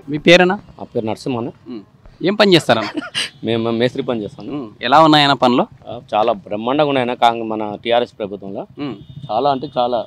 మీ పేరేనా ఆ పేరు నరసింహన్ ఏం పని చేస్తారన్న మేము మేస్త్రి పని చేస్తాను ఎలా ఉన్నాయన్న పనులు ఆ, చాలా బ్రహ్మాండంగా ఉన్నాయన కాంగ్ మన టీఆర్ఎస్ ప్రభుత్వంలో చాలా అంటే చాలా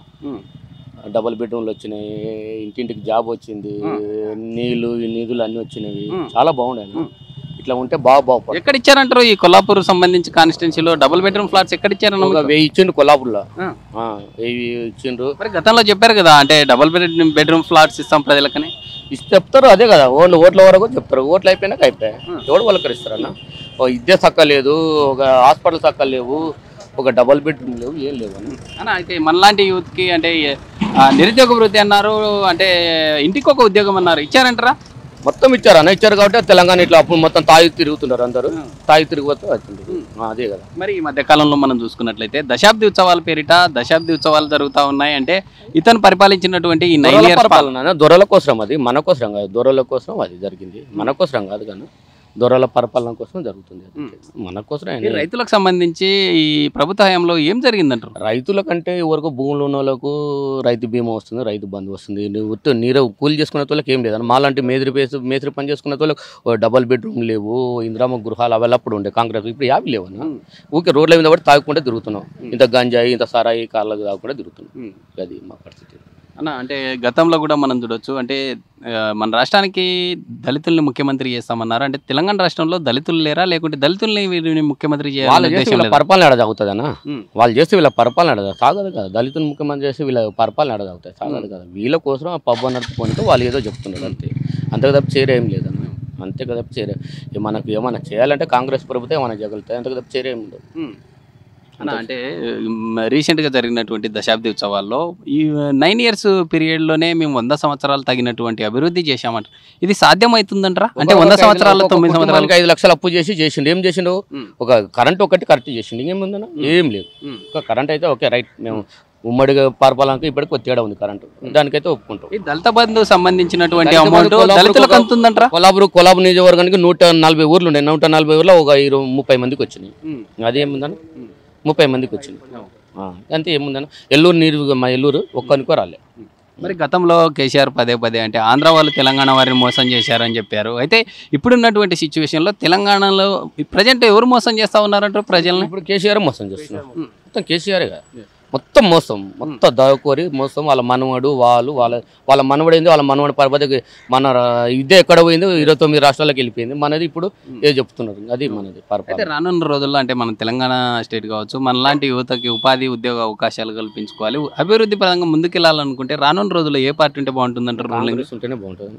డబుల్ బెడ్రూమ్లు వచ్చినాయి ఇంటింటికి జాబ్ వచ్చింది నీళ్లు ఈ నిధులు అన్ని వచ్చినవి చాలా బాగుండాయి ఇట్లా ఉంటే బాగా బాగుపడు ఎక్కడ ఇచ్చారంటారు ఈ కొల్లాపూర్ సంబంధించి కాన్స్టిట్యున్సీలో డబుల్ బెడ్రూమ్ ఫ్లాట్స్ ఎక్కడ ఇచ్చారన్న ఒక మీకు? వెయ్యి ఇచ్చిండు కొల్లాపూర్లో ఆ. ఆ, వెయ్యి ఇచ్చిండ్రు మరి గతంలో చెప్పారు కదా అంటే డబుల్ బెడ్రూమ్ బెడ్రూమ్ ఫ్లాట్స్ ఇస్తాం ప్రజలకని ఇష్ట చెప్తారు అదే కదా ఓన్లు ఓట్ల వరకు చెప్తారు ఓట్లు అయిపోయినాక అయిపోయాయి ఎవడు పలకరిస్తారన్న ఓ ఇద్దే సక్క లేదు ఒక హాస్పిటల్ సక్క లేవు ఒక డబుల్ బెడ్రూమ్ లేవు ఏం లేవు అన్న అన్న అయితే మనలాంటి యూత్కి అంటే ఆ, నిరుద్యోగ వృత్తి అన్నారు అంటే ఇంటికి ఒక ఉద్యోగం అన్నారు ఇచ్చారంటారా మొత్తం ఇచ్చారు అన్న ఇచ్చారు కాబట్టి తెలంగాణ ఇట్లా అప్పుడు మొత్తం తాయి తిరుగుతున్నారు అందరూ తాయి తిరిగిపోతే వచ్చింది ఆ, అదే కదా మరి ఈ మధ్య కాలంలో మనం చూసుకున్నట్లయితే దశాబ్ది ఉత్సవాల పేరిట దశాబ్ది ఉత్సవాలు జరుగుతూ ఉన్నాయి అంటే ఇతను పరిపాలించినటువంటి ఈ నైన్ దొరల ఇయర్స్ పరిపాలన దొరల కోసం అది మన కోసం కాదు దొరల కోసం అది జరిగింది మన కోసం కాదు కానీ దొరల పరిపాలన కోసం జరుగుతుంది అది. మన కోసం ఈ రైతులకు సంబంధించి ఈ ప్రభుత్వ హయాంలో ఏం జరిగిందంటారు రైతుల కంటే ఎవరికి భూములు ఉన్న వాళ్ళకు రైతు బీమా వస్తుంది రైతు బంధు వస్తుంది నువ్వు ఉత్త నీరు కూలి చేసుకునే వాళ్ళకి ఏం లేదన్న మాలాంటి మేదిరి పేసు మేస్త్రి పని చేసుకునే వాళ్ళకి ఓ డబల్ బెడ్రూమ్ లేవు ఇందిరామ గృహాలు అవి అప్పుడు ఉండే కాంగ్రెస్ ఇప్పుడు యాభై లేవన్నా ఊకే రోడ్ల మీద పడి తాగుకుంటే తిరుగుతున్నాం ఇంత గంజాయి ఇంత సారాయి కార్లకు తాగుకుంటే తిరుగుతున్నాం అది మా పరిస్థితి అన్న అంటే గతంలో కూడా మనం చూడొచ్చు అంటే ఆ, మన రాష్ట్రానికి దళితుల్ని ముఖ్యమంత్రి చేస్తామన్నారు అంటే తెలంగాణ రాష్ట్రంలో దళితులు లేరా లేకుంటే దళితుల్ని వీరిని ముఖ్యమంత్రి వాళ్ళు చేయాలనే చేస్తే ఉద్దేశం వీళ్ళ లేదా? పరిపాలన ఎడదాగుతుందన్నా ఉమ్. వాళ్ళు చేస్తే వీళ్ళ పరిపాలన ఎడదా సాగదు కదా దళితుని ముఖ్యమంత్రి చేస్తే వీళ్ళ పరిపాలన ఎడదాగుతాయి సాగదు కదా వీళ్ళ కోసం ఆ పబ్బు నడుపుకుంటూ వాళ్ళు ఏదో చెప్తున్నారు అంతే అంతకు తప్ప చేరేం లేదన్న అంతే కదా చేరే మనకు ఏమైనా చేయాలంటే కాంగ్రెస్ ప్రభుత్వం ఏమైనా చేయగలుగుతాయి అంతకు తప్ప చేరేం ఉండదు ఉమ్. అన్న అంటే మ్, రీసెంట్గా జరిగినటువంటి దశాబ్ది ఉత్సవాల్లో ఈ నైన్ ఇయర్స్ పీరియడ్లోనే మేము వంద సంవత్సరాలు తగినటువంటి అభివృద్ధి చేశామంట ఇది సాధ్యమవుతుందంటారా అంటే వంద ఒక్కొక్క సంవత్సరాలు ఐదు- తొమ్మిది ఒక్కొక్క సంవత్సరాలు కుటుంబానికి ఐదు లక్షలు అప్పు చేసి చేసిండు ఏం చేసిండు ఉమ్. ఒక కరెంట్ ఒకటి కరెక్ట్ చేసిండు ఇంకేముందన్న ఏం లేదు ఉమ్. ఒక కరెంట్ అయితే ఓకే రైట్ మేము ఉమ్మడి పరిపాలనకి ఇప్పటికి కొద్ది తేడా ఉంది కరెంటు దానికైతే ఒప్పుకుంటాం ఈ దళిత బంధు సంబంధించినటువంటి దళిత అమౌంట్ బంధు కొల్లాపూర్ దళితులకు ఒక- అంతుందంటారా కొలాబురు కొలాబు నియోజకవర్గానికి నూట నలభై ఊర్లు ఉన్నాయి నూట నలభై ఊర్లో ఒక ఇరవై ముప్పై మందికి వచ్చినాయి అదేముందన్న ముప్పై మందికి వచ్చింది ఆ, అంతే ఏముందన్న ఎల్లూరు నీరు మా ఎల్లూరు ఒక్కనికో రాలే మరి గతంలో కేసీఆర్ పదే పదే అంటే ఆంధ్ర వాళ్ళు తెలంగాణ వారిని మోసం చేశారని చెప్పారు అయితే ఇప్పుడున్నటువంటి సిచ్యువేషన్లో తెలంగాణలో ప్రజెంట్ ఎవరు మోసం చేస్తా ఉన్నారంటారు ప్రజల్ని ఇప్పుడు కేసీఆర్ మోసం చేస్తున్నారు మొత్తం కేసీఆరే కదా మొత్తం మోసం మొత్తం దాకోరి మోసం వాళ్ళ మనవడు వాళ్ళు వాళ్ళ వాళ్ళ మనవడు ఏంది వాళ్ళ మనవడు పరపతికి మన రా- ఇదే ఎక్కడ పోయింది ఇరవై తొమ్మిది రాష్ట్రాలకు వెళ్ళిపోయింది మనది ఇప్పుడు ఏ చెప్తున్నారు అది మనది అయితే పరిపాలన రానున్న రోజుల్లో అంటే మన తెలంగాణ స్టేట్ కావచ్చు మనలాంటి యువతకి ఉపాధి ఉద్యోగ అవకాశాలు కల్పించుకోవాలి అభివృద్ధి పరంగా ముందుకెళ్లాలనుకుంటే రానున్న రోజుల్లో ఏ పార్టీ ఉంటే బాగుంటుందంటారు రూలింగ్ కాంగ్రెస్ ఉంటేనే బాగుంటుంది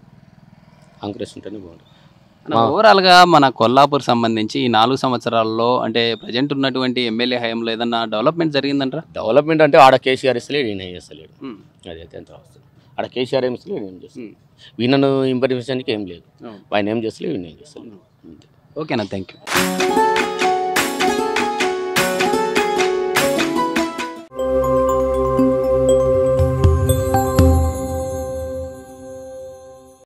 కాంగ్రెస్ ఉంటేనే బాగుంటుంది ఓవరాల్ గా మన కొల్లాపూర్ సంబంధించి ఈ నాలుగు సంవత్సరాల్లో అంటే ప్రజెంట్ ఉన్నటువంటి ఎమ్మెల్యే హయాంలో ఏదన్నా డెవలప్మెంట్ జరిగిందంటారా డెవలప్మెంట్ అంటే ఆడ కేసీఆర్ ఇస్తలేడు ఈయన చేస్తలేడు అదైతే ఎంత వస్తుంది ఆడ కేసీఆర్ ఏం ఇస్తలేడు ఏం చేస్తాడు వీళ్ళను ఇంప్రమేషన్కి ఏం లేదు ఆయన ఏం చేస్తలేడు ఈయన ఏం చేస్తలేడు అంతే ఓకేనా థ్యాంక్ యూ